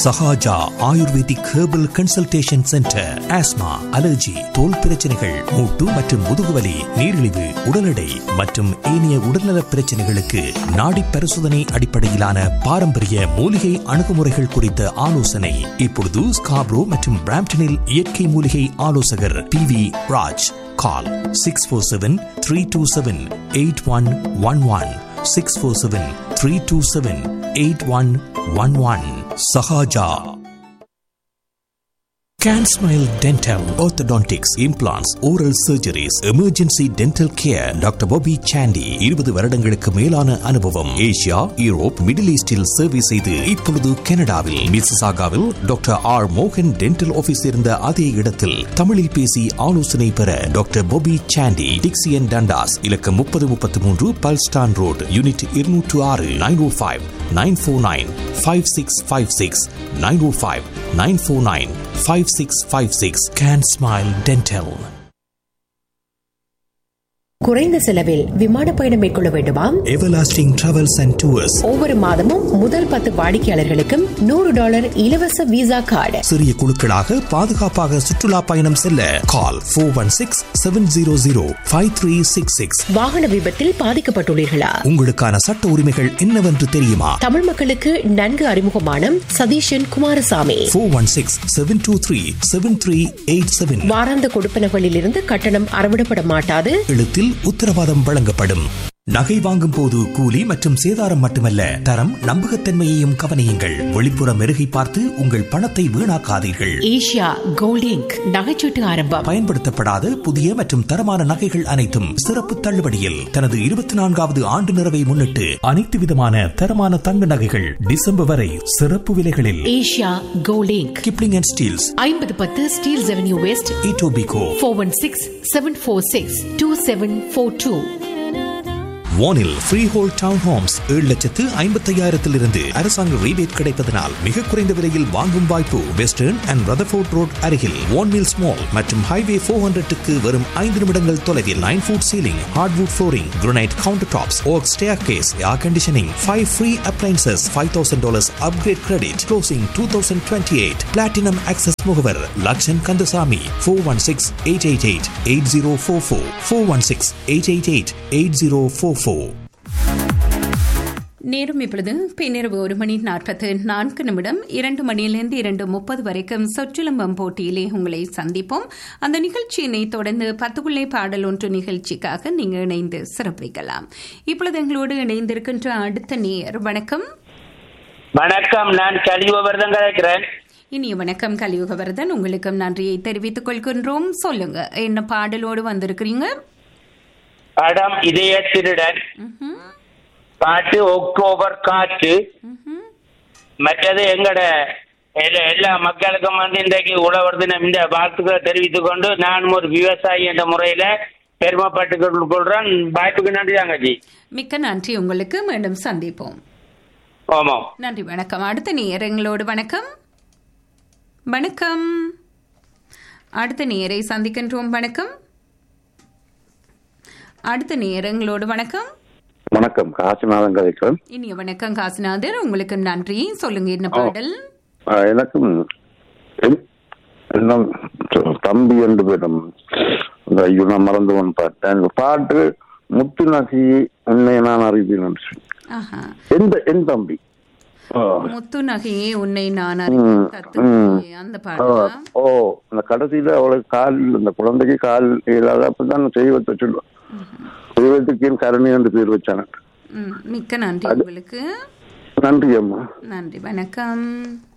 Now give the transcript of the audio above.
Sahaja ayurvedic herbal consultation centre asthma allergy தோல் பிரச்சனைகள் மூட்டு மற்றும் முதுகுவலி நீரிழிவு உடல் எடை மற்றும் ஏனைய உடல்நல பிரச்சனைகளுக்கு நாடி பரிசோதனை அடிப்படையிலான பாரம்பரிய மூலிகை அணுகுமுறைகள் குறித்த ஆலோசனை இப்பொழுது ஸ்காப்ரோ மற்றும் பிராம்டனில் இயற்கை மூலிகை ஆலோசகர் P V Raj call six four seven three two seven eight one one one six four seven three two seven eight one one one Sahaja Can Smile Dental, Orthodontics, Implants, Oral Surgeries, Emergency Dental Care, doctor Bobby Sandy இருபது வருடங்களுக்கு மேலான அனுபவம் Asia Europe middle ஈஸ்டில் service செய்து இப்பொழுது கனடாவில் மிசிசாகாவில் doctor R மோகன் டென்டல் ஆபீஸ் இருந்த அதே இடத்தில் தமிழில் பேசி ஆலோசனை பெற doctor Bobby Sandy Dixie and Dundas இலக்கம் முப்பது முப்பத்தி மூன்று பல்ஸ்டான் ரோடு யூனிட் இருநூற்று ஆறு nine O five nine four nine five six five six nine O five nine four nine five six five six can smile dental குறைந்த செலவில் விமான பயணம் மேற்கொள்ள வேண்டுமா எவர்லாஸ்டிங் டிராவல்ஸ் அண்ட் டூர்ஸ் ஒவ்வொரு மாதமும் முதல் பத்து வாடிக்கையாளர்களுக்கும் நூறு டாலர் இலவச விசா கார்டு சிறிய குழுக்களாக பாதுகாப்பாக சுற்றுலா பயணம் செல்ல call four one six seven zero zero five three six six வாகன விபத்தில் பாதிக்கப்பட்டுள்ளீர்களா உங்களுக்கான சட்ட உரிமைகள் என்னவென்று தெரியுமா தமிழ் மக்களுக்கு நன்கு அறிமுகமான Satheeshan Kumarasamy four one six seven two three seven three eight seven வாராந்த கொடுப்பனகளில் இருந்து கட்டணம் அறவிடப்பட மாட்டாது எழுத்தில் உத்தரவாதம் வழங்கப்படும் நகை வாங்கும் போது கூலி மற்றும் சேதாரம் மட்டுமல்ல தரம் நம்பகத்தன்மையையும் கவனியுங்கள் வெளிப்புற மெருகை பார்த்து உங்கள் பணத்தை வீணாக்காதீர்கள் ஏஷியா கோல்டிங்க் நகைச்சீட்டு ஆரம்பம் பயன்படுத்தப்படாத புதிய மற்றும் தரமான நகைகள் அனைத்தும் சிறப்பு தள்ளுபடியில் தனது இருபத்தி நான்காவது ஆண்டு நிறைவை முன்னிட்டு அனைத்து விதமான தரமான தங்க நகைகள் டிசம்பர் வரை சிறப்பு விலைகளில் ஏஷியா கோல்டிங்க் கிப்ளிங் அண்ட் ஸ்டீல்ஸ் ஐம்பது பத்து Steeles avenue west Etobicoke four one six seven four six two seven four two வானில் ஃப்ரீ ஹோல் டவுன் ஹோம்ஸ் ஏழு லட்சத்து ஐம்பத்தையாயிரத்திலிருந்து அரசாங்க ரீபேட் கிடைப்பதனால் மிக குறைந்த விலையில் வாங்கும் வாய்ப்பு வெஸ்டர்ன் அண்ட் ரதர்ஃபோர்ட் ரோட் அருகில் ஒன் மில்ஸ் மால் மற்றும் ஹைவே ஃபோர் ஹண்ட்ரட்டுக்கு வரும் ஐந்து நிமிடங்கள் தொலைவில் nine foot ceiling hardwood flooring granite countertops oak staircase air conditioning five free appliances five thousand dollars upgrade credit closing two thousand twenty eight platinum access முகவர் Lakshan Kandasamy four one six eight eight eight eight zero four four four one six eight eight eight eight zero four four நேரம் இப்பொழுது பின்னிரவு ஒரு மணி நாற்பத்து நான்கு நிமிடம் இரண்டு மணியிலிருந்து இரண்டு முப்பது வரைக்கும் சொற்றுலம்பம் போட்டியிலே உங்களை சந்திப்போம் அந்த நிகழ்ச்சியினை தொடர்ந்து பத்துக்குள்ளே பாடல் ஒன்று நிகழ்ச்சிக்காக நீங்கள் இணைந்து சிறப்பிக்கலாம் இப்பொழுது எங்களோடு இணைந்திருக்கின்ற அடுத்த நேர் வணக்கம் வணக்கம் நான் கலிவர்தன் கலைக்கிறேன் இனிய வணக்கம் கலியுகவர்தன் உங்களுக்கும் நன்றியை தெரிவித்துக் கொள்கின்றோம் சொல்லுங்க என்ன பாடலோடு வந்திருக்கிறீங்க படம் இதய திருடன் ம்ஹும், பாட்டு அக்டோபர் காற்று ம்ஹும். மற்றது எங்கட எல்லா- எல்லா மக்களுக்கும் வந்து இன்றைக்கு உழவர் தினம் இந்த வாழ்த்துக்களை தெரிவித்துக் கொண்டு நானும் ஒரு விவசாயி என்ற முறையில பெருமைப்பட்டுக் கொள்றேன் வாய்ப்புக்கு நன்றி தாங்கஜி மிக்க நன்றி உங்களுக்கு மீண்டும் சந்திப்போம் ஆமாம் நன்றி வணக்கம் அடுத்த நேயர் எங்களோடு வணக்கம் வணக்கம் அடுத்த நேயரை சந்திக்கின்றோம் வணக்கம் அடுத்த நேயர் எங்களோடு வணக்கம் வணக்கம் காசிநாதன் கதைக்கிறேன் இனிய வணக்கம் காசிநாதர் உங்களுக்கு நன்றி சொல்லுங்க என்ன பாடல் ஆஹ் எனக்கும் என்- இன்னும் சொ- தம்பி என்று பேரும் இந்த ஐயோ நான் மறந்து ஒன்று பாட்டேன் இந்த பாட்டு முத்து நகி உன்னை நான் அறிவேன் என்று சொல்லி. ஆஹா எந்த என் தம்பி ஆ. முத்து நகையே உன்னை நான் ம், அறிவேன் தத்துவமே. அந்த ஆ, பாடலா ஓ இந்த கடைசியில அவளுக்கு கால் இந்த குழந்தைக்கு கால் இல்லாத அப்பதான் செய்வத்தை சொல்லுவான் தெய்வத்துக்கு என் கருணை என்று பேர் வச்சான ம், மிக்க நன்றி உங்களுக்கு நன்றி அம்மா நன்றி வணக்கம்